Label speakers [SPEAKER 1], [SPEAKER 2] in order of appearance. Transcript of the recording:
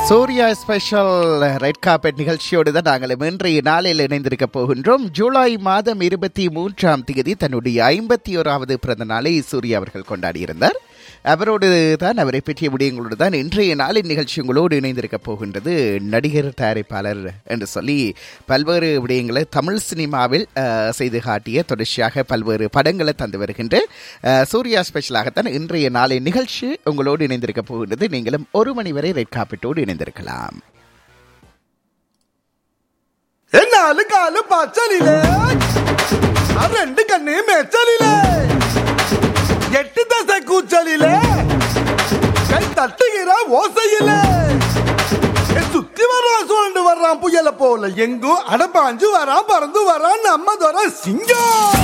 [SPEAKER 1] Surya special red carpet நிகழ்ச்சியோடு தான் நாங்கள் இன்றைய நாளில் இணைந்திருக்க போகின்றோம் ஜூலை மாதம் இருபத்தி மூன்றாம் தேதி தன்னுடைய ஐம்பத்தி ஓராவது பிறந்த நாளை சூர்யா அவர்கள் கொண்டாடியிருந்தார் அவரோடு தான் அவரை பற்றிய விடயங்களோடு தான் இன்றைய நாளின் நிகழ்ச்சி உங்களோடு இணைந்திருக்க போகின்றது நடிகர் தயாரிப்பாளர் என்று சொல்லி பல்வேறு விடயங்களை தமிழ் சினிமாவில் அஹ், செய்து காட்டிய தொடர்ச்சியாக பல்வேறு படங்களை தந்து வருகின்ற அஹ், சூர்யா ஸ்பெஷலாகத்தான் இன்றைய நாளின் நிகழ்ச்சி உங்களோடு இணைந்திருக்க போகின்றது நீங்களும் ஒரு மணி வரை ரெட் காப்பீட்டோடு இணைந்திருக்கலாம்
[SPEAKER 2] നാല് കാല് പച്ചലില് ആ രണ്ട് കണ്ണ് മെച്ചലില് എട്ട് ദശ കൂച്ചലില് കൈ തട്ടുകിற ஓசையில சுத்தி வர்றான் சுழண்டு வர்றான் புயல போல எங்கும் அடப்பாஞ்சு வரான் பறந்து வரான் நம்ம துறை சிங்கம்